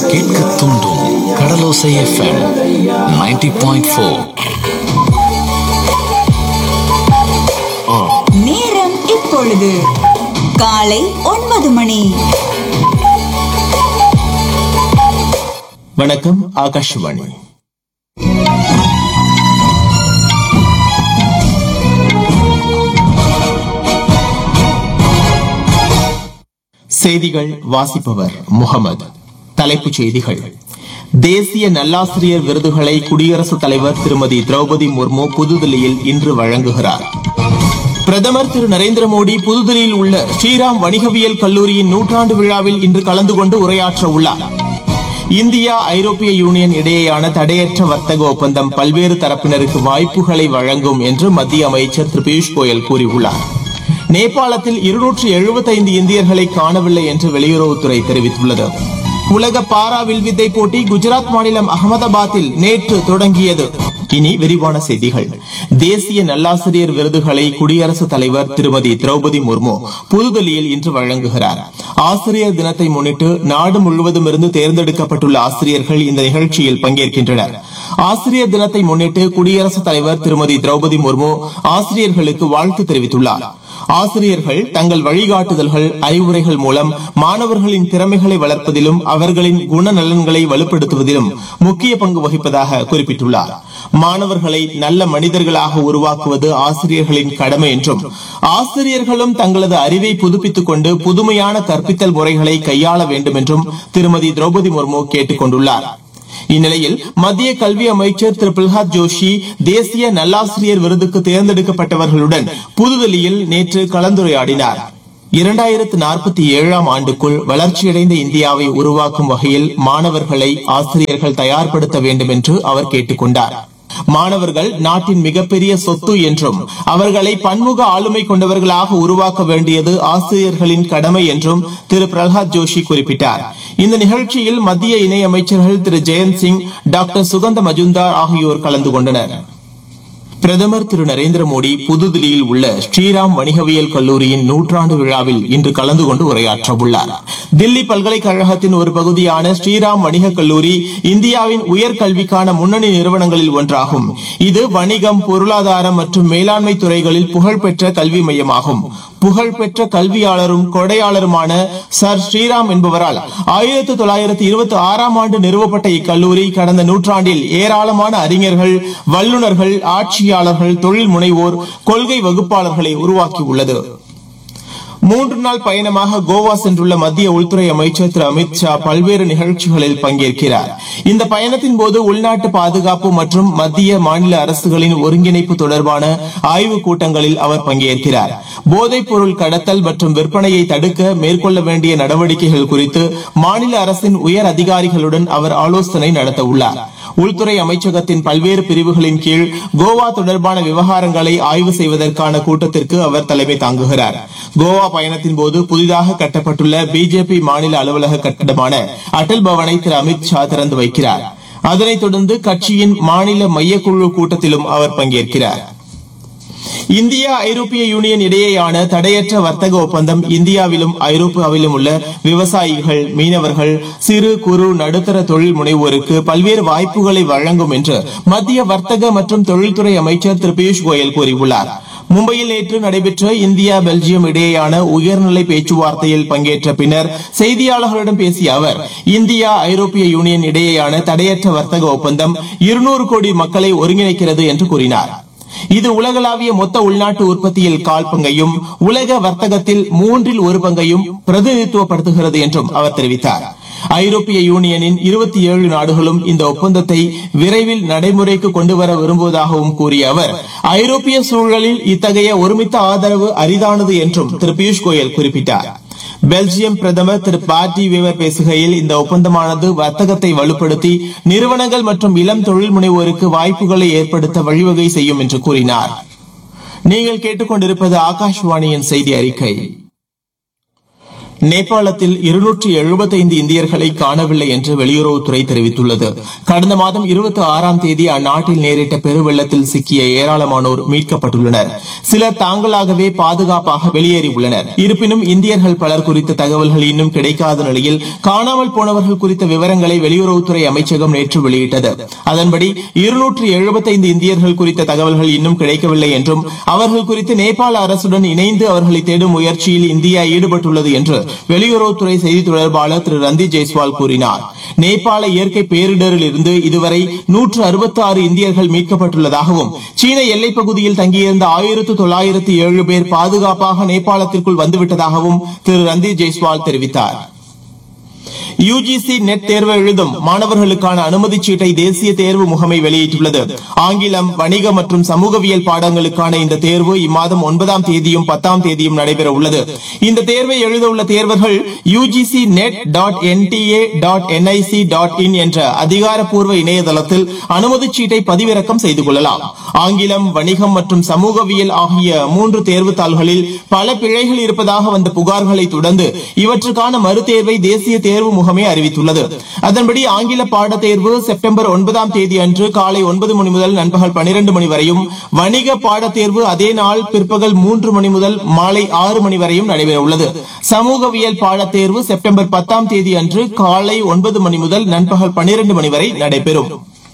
கேட்க தூண்டும் கடலோசை FM 90.4 point four நேரம் இப்பொழுது காலை ஒன்பது மணி வணக்கம் ஆகாஷவாணி செய்திகள் வாசிப்பவர் முகமது தலைப்புச் செய்திகள் தேசிய நல்லாசிரியர் விருதுகளை குடியரசுத் தலைவர் திருமதி திரௌபதி முர்மு புதுதில்லியில் இன்று வழங்குகிறார் பிரதமர் திரு நரேந்திர மோடி புதுதில்லியில் உள்ள ஸ்ரீராம் வணிகவியல் கல்லூரியின் நூற்றாண்டு விழாவில் இன்று கலந்து கொண்டு உரையாற்ற உள்ளார் இந்தியா ஐரோப்பிய யூனியன் இடையேயான தடையற்ற வர்த்தக ஒப்பந்தம் பல்வேறு தரப்பினருக்கு வாய்ப்புகளை வழங்கும் என்று மத்திய அமைச்சர் திரு பியூஷ் கோயல் கூறியுள்ளார் நேபாளத்தில் இருநூற்று எழுபத்தைந்து இந்தியர்களை காணவில்லை என்று வெளியுறவுத்துறை தெரிவித்துள்ளது உலக பாரா வில்வித்தை போட்டி குஜராத் மாநிலம் அகமதாபாத்தில் நேற்று தொடங்கியது இனி விரிவான செய்திகள் தேசிய நல்லாசிரியர் விருதுகளை குடியரசுத் தலைவர் திருமதி திரௌபதி முர்மு புதுதில்லியில் இன்று வழங்குகிறார் ஆசிரியர் தினத்தை முன்னிட்டு நாடு முழுவதும் இருந்து தேர்ந்தெடுக்கப்பட்டுள்ள ஆசிரியர்கள் இந்த நிகழ்ச்சியில் பங்கேற்கின்றனர் ஆசிரியர் தினத்தை முன்னிட்டு குடியரசுத் தலைவர் திருமதி திரௌபதி முர்மு ஆசிரியர்களுக்கு வாழ்த்து தெரிவித்துள்ளார் ஆசிரியர்கள் தங்கள் வழிகாட்டுதல்கள் அறிவுரைகள் மூலம் மாணவர்களின் திறமைகளை வளர்ப்பதிலும் அவர்களின் குணநலன்களை வலுப்படுத்துவதிலும் முக்கிய பங்கு வகிப்பதாக குறிப்பிட்டுள்ளார் மாணவர்களை நல்ல மனிதர்களாக உருவாக்குவது ஆசிரியர்களின் கடமை என்றும் ஆசிரியர்களும் தங்களது அறிவை புதுப்பித்துக் கொண்டு புதுமையான கற்பித்தல் முறைகளை கையாள வேண்டும் என்றும் திருமதி திரௌபதி முர்மு கேட்டுக் கொண்டுள்ளார் இந்நிலையில் மத்திய கல்வி அமைச்சர் திரு பிரல்ஹாத் ஜோஷி தேசிய நல்லாசிரியர் விருதுக்கு தேர்ந்தெடுக்கப்பட்டவர்களுடன் புதுதில்லியில் நேற்று கலந்துரையாடினார் இரண்டாயிரத்து நாற்பத்தி ஏழாம் ஆண்டுக்குள் வளர்ச்சியடைந்த இந்தியாவை உருவாக்கும் வகையில் மாணவர்களை ஆசிரியர்கள் தயார்படுத்த வேண்டும் என்று அவர் கேட்டுக் கொண்டார் மாணவர்கள் நாட்டின் மிகப்பெரிய சொத்து என்றும் அவர்களை பன்முக ஆளுமை கொண்டவர்களாக உருவாக்க வேண்டியது ஆசிரியர்களின் கடமை என்றும் திரு பிரல்ஹாத் ஜோஷி குறிப்பிட்டார் இந்த நிகழ்ச்சியில் மத்திய இணை அமைச்சர்கள் திரு ஜெயந்த் சிங் டாக்டர் சுகந்த மஜும்தார் ஆகியோர் கலந்து கொண்டனர் பிரதமர் திரு நரேந்திர மோடி புதுதில்லியில் உள்ள ஸ்ரீராம் வணிகவியல் கல்லூரியின் நூற்றாண்டு விழாவில் இன்று கலந்து கொண்டு உரையாற்ற உள்ளார் தில்லி பல்கலைக்கழகத்தின் ஒரு பகுதியான ஸ்ரீராம் வணிக கல்லூரி இந்தியாவின் உயர்கல்விக்கான முன்னணி நிறுவனங்களில் ஒன்றாகும் இது வணிகம் பொருளாதாரம் மற்றும் மேலாண்மை துறைகளில் புகழ்பெற்ற கல்வி மையமாகும் புகழ்பெற்ற கல்வியாளரும் கொடையாளருமான சர் ஸ்ரீராம் என்பவரால் ஆயிரத்தி தொள்ளாயிரத்தி இருபத்தி ஆறாம் ஆண்டு நிறுவப்பட்ட இக்கல்லூரி கடந்த நூற்றாண்டில் ஏராளமான அறிஞர்கள் வல்லுநர்கள் ஆட்சியாளர்கள் தொழில் முனைவோர் கொள்கை வகுப்பாளர்களை உருவாக்கியுள்ளது மூன்று நாள் பயணமாக கோவா சென்றுள்ள மத்திய உள்துறை அமைச்சர் திரு அமித் ஷா பல்வேறு நிகழ்ச்சிகளில் பங்கேற்கிறார் இந்த பயணத்தின் போது உள்நாட்டு பாதுகாப்பு மற்றும் மத்திய மாநில அரசுகளின் ஒருங்கிணைப்பு தொடர்பான ஆய்வுக் கூட்டங்களில் அவர் பங்கேற்கிறார் போதைப் பொருள் கடத்தல் மற்றும் விற்பனையை தடுக்க மேற்கொள்ள வேண்டிய நடவடிக்கைகள் குறித்து மாநில அரசின் உயர் அதிகாரிகளுடன் அவர் ஆலோசனை நடத்த உள்ளார் உள்துறை அமைச்சகத்தின் பல்வேறு பிரிவுகளின் கீழ் கோவா தொடர்பான விவகாரங்களை ஆய்வு செய்வதற்கான கூட்டத்திற்கு அவர் தலைமை தாங்குகிறார் கோவா பயணத்தின் போது புதிதாக கட்டப்பட்டுள்ள பிஜேபி மாநில அலுவலக கட்டடமான அடல் பவனை திரு அமித் ஷா திறந்து வைக்கிறார் அதனைத் தொடர்ந்து கட்சியின் மாநில மையக்குழு கூட்டத்திலும் அவர் பங்கேற்கிறார் இந்தியா ஐரோப்பிய யூனியன் இடையேயான தடையற்ற வர்த்தக ஒப்பந்தம் இந்தியாவிலும் ஐரோப்பாவிலும் உள்ள விவசாயிகள் மீனவர்கள் சிறு குறு நடுத்தர தொழில் முனைவோருக்கு பல்வேறு வாய்ப்புகளை வழங்கும் என்று மத்திய வர்த்தக மற்றும் தொழில்துறை அமைச்சர் திரு பியூஷ் கோயல் கூறியுள்ளார் மும்பையில் நேற்று நடைபெற்ற இந்தியா பெல்ஜியம் இடையேயான உயர்நிலை பேச்சுவார்த்தையில் பங்கேற்ற பின்னர் செய்தியாளர்களிடம் பேசிய அவர் இந்தியா ஐரோப்பிய யூனியன் இடையேயான தடையற்ற வர்த்தக ஒப்பந்தம் இருநூறு கோடி மக்களை ஒருங்கிணைக்கிறது என்று கூறினார் இது உலகளாவிய மொத்த உள்நாட்டு உற்பத்தியில் கால் பங்கையும் உலக வர்த்தகத்தில் மூன்றில் ஒரு பங்கையும் பிரதிநிதித்துவப்படுத்துகிறது என்றும் அவர் தெரிவித்தார் ஐரோப்பிய யூனியனின் இருபத்தி ஏழு நாடுகளும் இந்த ஒப்பந்தத்தை விரைவில் நடைமுறைக்கு கொண்டுவர விரும்புவதாகவும் கூறிய அவர் ஐரோப்பிய சூழலில் இத்தகைய ஒருமித்த ஆதரவு அரிதானது என்றும் திரு பியூஷ் கோயல் குறிப்பிட்டார் பெல்ஜியம் பிரதமர் திரு பார்ட்டி வேவர் பேசுகையில் இந்த ஒப்பந்தமானது வர்த்தகத்தை வலுப்படுத்தி நிறுவனங்கள் மற்றும் இளம் தொழில் முனைவோருக்கு வாய்ப்புகளை ஏற்படுத்த வழிவகை செய்யும் என்று கூறினார் நீங்கள் கேட்டுக்கொண்டிருப்பது ஆகாஷ்வாணியின் செய்தி அறிக்கை நேபாளத்தில் இருநூற்றி எழுபத்தைந்து இந்தியர்களை காணவில்லை என்று வெளியுறவுத்துறை தெரிவித்துள்ளது கடந்த மாதம் இருபத்தி ஆறாம் தேதி அந்நாட்டில் நேரிட்ட பெருவெள்ளத்தில் சிக்கிய ஏராளமானோர் மீட்கப்பட்டுள்ளனர் சிலர் தாங்களாகவே பாதுகாப்பாக வெளியேறியுள்ளனர் இருப்பினும் இந்தியர்கள் பலர் குறித்த தகவல்கள் இன்னும் கிடைக்காத நிலையில் காணாமல் போனவர்கள் குறித்த விவரங்களை வெளியுறவுத்துறை அமைச்சகம் நேற்று வெளியிட்டது அதன்படி இருநூற்று எழுபத்தைந்து இந்தியர்கள் குறித்த தகவல்கள் இன்னும் கிடைக்கவில்லை என்றும் அவர்கள் குறித்து நேபாள அரசுடன் இணைந்து அவர்களை தேடும் முயற்சியில் இந்தியா ஈடுபட்டுள்ளது என்று வெளியுறவுத்துறை செய்தி தொடர்பாளர் திரு ரந்தீப் ஜெய்ஸ்வால் கூறினார் நேபாள இயற்கை பேரிடரில் இருந்து இதுவரை நூற்று அறுபத்தி ஆறு இந்தியர்கள் மீட்கப்பட்டுள்ளதாகவும் சீன எல்லைப் பகுதியில் தங்கியிருந்த ஆயிரத்து தொள்ளாயிரத்து ஏழு பேர் பாதுகாப்பாக நேபாளத்திற்குள் வந்துவிட்டதாகவும் திரு ரந்தீப் ஜெய்ஸ்வால் தெரிவித்தார் யுஜிசி நெட் தேர்வு எழுதும் மாணவர்களுக்கான அனுமதிச் சீட்டை தேசிய தேர்வு முகமை வெளியிட்டுள்ளது ஆங்கிலம் வணிக மற்றும் சமூகவியல் பாடங்களுக்கான இந்த தேர்வு இம்மாதம் ஒன்பதாம் தேதியும் பத்தாம் தேதியும் நடைபெற உள்ளது இந்த தேர்வை எழுத உள்ள தேர்வர்கள் UGC NET dot NTA dot NIC dot in என்ற அதிகாரப்பூர்வ இணையதளத்தில் அனுமதிச் சீட்டை பதிவிறக்கம் செய்து கொள்ளலாம் ஆங்கிலம் வணிகம் மற்றும் சமூகவியல் ஆகிய மூன்று தேர்வுத் தாள்களில் பல பிழைகள் இருப்பதாக வந்த புகார்களை தொடர்ந்து இவற்றுக்கான மறுதேர்வை தேசிய தேர்வு முகமை அறிவித்துள்ளது அதன்படி ஆங்கில பாடத் தேர்வு செப்டம்பர் ஒன்பதாம் தேதி அன்று காலை ஒன்பது மணி முதல் நண்பகல் பனிரெண்டு மணி வரையும் வணிக பாடத் தேர்வு அதே நாள் பிற்பகல் மூன்று மணி முதல் மாலை ஆறு மணி வரையும் நடைபெற உள்ளது சமூகவியல் பாடத் தேர்வு செப்டம்பர் பத்தாம் தேதி அன்று காலை ஒன்பது மணி முதல் நண்பகல் பனிரெண்டு மணி வரை நடைபெறும்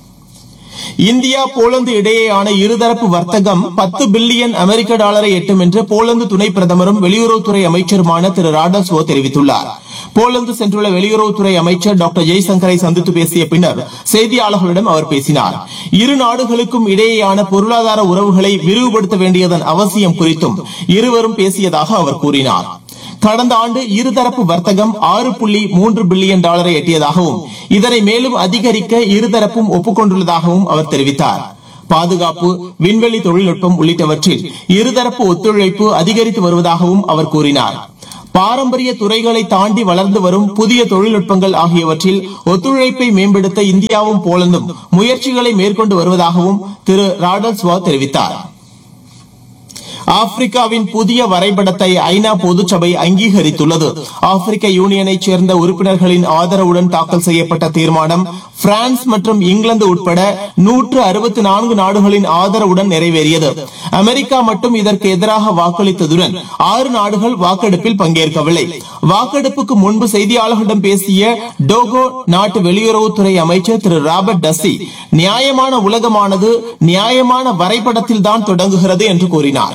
இந்தியா போலந்து இடையேயான இருதரப்பு வர்த்தகம் பத்து பில்லியன் அமெரிக்க டாலரை எட்டும் என்று போலந்து துணை பிரதமரும் வெளியுறவுத்துறை அமைச்சருமான திரு ராடஸ்வோ தெரிவித்துள்ளார் போலந்து சென்றுள்ள வெளியுறவுத்துறை அமைச்சர் டாக்டர் ஜெய்சங்கரை சந்தித்து பேசிய பின்னர் செய்தியாளர்களிடம் அவர் பேசினார் இரு நாடுகளுக்கும் இடையேயான பொருளாதார உறவுகளை விரிவுபடுத்த வேண்டியதன் அவசியம் குறித்தும் இருவரும் பேசியதாக அவர் கூறினார் கடந்த ஆண்டு இருதரப்பு வர்த்தகம் ஆறு புள்ளி மூன்று பில்லியன் டாலரை எட்டியதாகவும் இதனை மேலும் அதிகரிக்க இருதரப்பும் ஒப்புக்கொண்டுள்ளதாகவும் அவர் தெரிவித்தார் பாதுகாப்பு விண்வெளி தொழில்நுட்பம் உள்ளிட்டவற்றில் இருதரப்பு ஒத்துழைப்பு அதிகரித்து வருவதாகவும் அவர் கூறினார் பாரம்பரிய துறைகளை தாண்டி வளர்ந்து வரும் புதிய தொழில்நுட்பங்கள் ஆகியவற்றில் ஒத்துழைப்பை மேம்படுத்த இந்தியாவும் போலந்தும் முயற்சிகளை மேற்கொண்டு வருவதாகவும் திரு ராடல்ஸ்வா தெரிவித்தார் ஆப்பிரிக்காவின் புதிய வரைபடத்தை ஐநா பொதுச்சபை அங்கீகரித்துள்ளது ஆப்பிரிக்க யூனியனைச் சேர்ந்த உறுப்பினர்களின் ஆதரவுடன் தாக்கல் செய்யப்பட்ட தீர்மானம் பிரான்ஸ் மற்றும் இங்கிலாந்து உட்பட நூற்று அறுபத்தி நான்கு நாடுகளின் ஆதரவுடன் நிறைவேறியது அமெரிக்கா மட்டும் இதற்கு எதிராக வாக்களித்ததுடன் ஆறு நாடுகள் வாக்கெடுப்பில் பங்கேற்கவில்லை வாக்கெடுப்புக்கு முன்பு செய்தியாளர்களிடம் பேசிய டோகோ நாட்டு வெளியுறவுத்துறை அமைச்சர் திரு ராபர்ட் டஸ்ஸி நியாயமான உலகமானது நியாயமான வரைபடத்தில் தான் தொடங்குகிறது என்று கூறினார்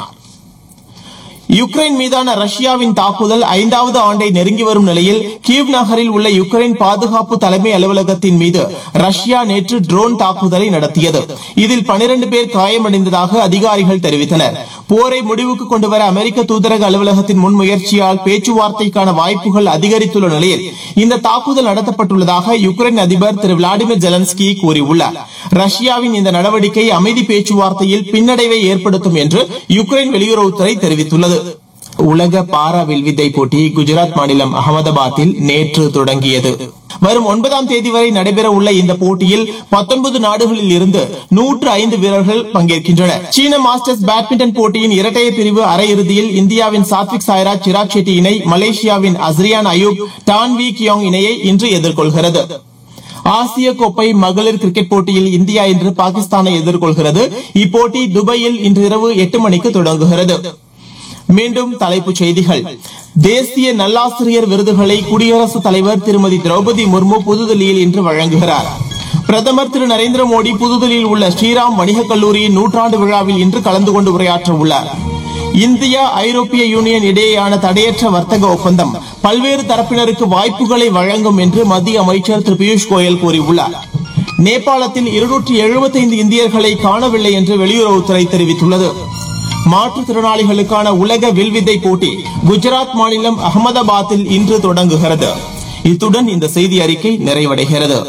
யுக்ரைன் மீதான ரஷ்யாவின் தாக்குதல் ஐந்தாவது ஆண்டை நெருங்கி வரும் நிலையில் கீவ் நகரில் உள்ள யுக்ரைன் பாதுகாப்பு தலைமை அலுவலகத்தின் மீது ரஷ்யா நேற்று ட்ரோன் தாக்குதலை நடத்தியது இதில் 12 பேர் காயமடைந்ததாக அதிகாரிகள் தெரிவித்தனர் போரை முடிவுக்கு கொண்டுவர அமெரிக்க தூதரக அலுவலகத்தின் முன்முயற்சியால் பேச்சுவார்த்தைக்கான வாய்ப்புகள் அதிகரித்துள்ள நிலையில் இந்த தாக்குதல் நடத்தப்பட்டுள்ளதாக யுக்ரைன் அதிபர் திரு விளாடிமிர் ஜெலன்ஸ்கி கூறியுள்ளார் ரஷ்யாவின் இந்த நடவடிக்கை அமைதி பேச்சுவார்த்தையில் பின்னடைவை ஏற்படுத்தும் என்று யுக்ரைன் வெளியுறவுத்துறை தெரிவித்துள்ளது உலக பாரா வில்வித்தை போட்டி குஜராத் மாநிலம் அகமதாபாத்தில் நேற்று தொடங்கியது வரும் ஒன்பதாம் தேதி வரை நடைபெற உள்ள இந்த போட்டியில் 19 நாடுகளில் இருந்து நூற்று ஐந்து வீரர்கள் பங்கேற்கின்றனர் சீன மாஸ்டர்ஸ் பேட்மிண்டன் போட்டியின் இரட்டையர் பிரிவு அரையிறுதியில் இந்தியாவின் சாத்விக் சாய்ராஜ் சிராக் ஷெட்டி இணை மலேசியாவின் அஸ்ரியான் அயூப் டான்வி கியோங் இணையை இன்று எதிர்கொள்கிறது ஆசிய கோப்பை மகளிர் கிரிக்கெட் போட்டியில் இந்தியா இன்று பாகிஸ்தானை எதிர்கொள்கிறது இப்போட்டி துபாயில் இன்று இரவு எட்டு மணிக்கு தொடங்குகிறது மீண்டும் தலைப்புச் செய்திகள் தேசிய நல்லாசிரியர் விருதுகளை குடியரசுத் தலைவர் திருமதி திரௌபதி முர்மு புதுதில்லியில் இன்று வழங்குகிறார் பிரதமர் திரு நரேந்திர மோடி புதுதில்லியில் உள்ள ஸ்ரீராம் வணிகக் கல்லூரியின் நூற்றாண்டு விழாவில் இன்று கலந்து கொண்டு உரையாற்ற உள்ளார் இந்தியா ஐரோப்பிய யூனியன் இடையேயான தடையற்ற வர்த்தக ஒப்பந்தம் பல்வேறு தரப்பினருக்கு வாய்ப்புகளை வழங்கும் என்று மத்திய அமைச்சர் திரு பியூஷ் கோயல் கூறியுள்ளார் நேபாளத்தில் இருநூற்றி எழுபத்தைந்து இந்தியர்களை காணவில்லை என்று வெளியுறவுத்துறை தெரிவித்துள்ளது மாற்றுத்திறனாளிகளுக்கான உலக வில்வித்தை போட்டி குஜராத் மாநிலம் அகமதாபாத்தில் இன்று தொடங்குகிறது இத்துடன் இந்த செய்தி அறிக்கை நிறைவடைகிறது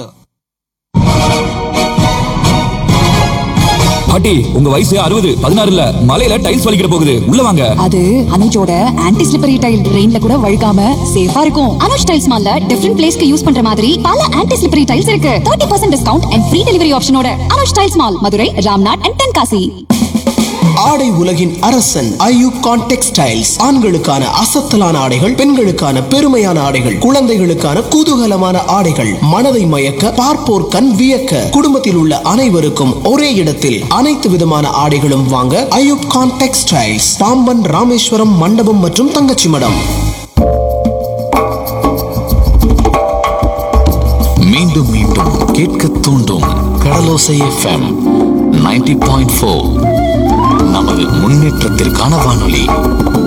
பாட்டி உங்க வயசு அறுபது பதினாறுல மலையில டைல்ஸ் வலிக்கிற போகுது உள்ள வாங்க அது அனுஜோட ஆன்டி ஸ்லிப்பரி டைல் ரெயின்ல கூட வழுக்காம சேஃபா இருக்கும் அனுஜ் டைல்ஸ் மால்ல டிஃபரெண்ட் பிளேஸ்க்கு யூஸ் பண்ற மாதிரி பல ஆன்டி ஸ்லிப்பரி டைல்ஸ் இருக்கு 30% percent discount and free delivery ஆப்ஷனோட Anuj tiles mall Madurai Ramnad and Tenkasi ஆடை உலகின் அரசன் ஐயூப் கான் டெக்ஸ்டைல்ஸ் ஆண்களுக்கான அசத்தலான ஆடைகள் பெண்களுக்கான பெருமையான ஆடைகள் குழந்தைகளுக்கான குதூகலமான ஆடைகள் மனதை மயக்க பார்ப்போர் கண் வியக்க குடும்பத்தில் உள்ள அனைவருக்கும் ஒரே இடத்தில் அனைத்து விதமான ஆடைகளும் வாங்க ஐயூப் கான் டெக்ஸ்டைல்ஸ் பாம்பன் ராமேஸ்வரம் மண்டபம் மற்றும் தங்கச்சி மடம் மீண்டும் மீண்டும் கேட்க தூண்டும் கடலோசை எஃப்எம் 90.4 பாயிண்ட் நமது முன்னேற்றத்திற்கான வானொலி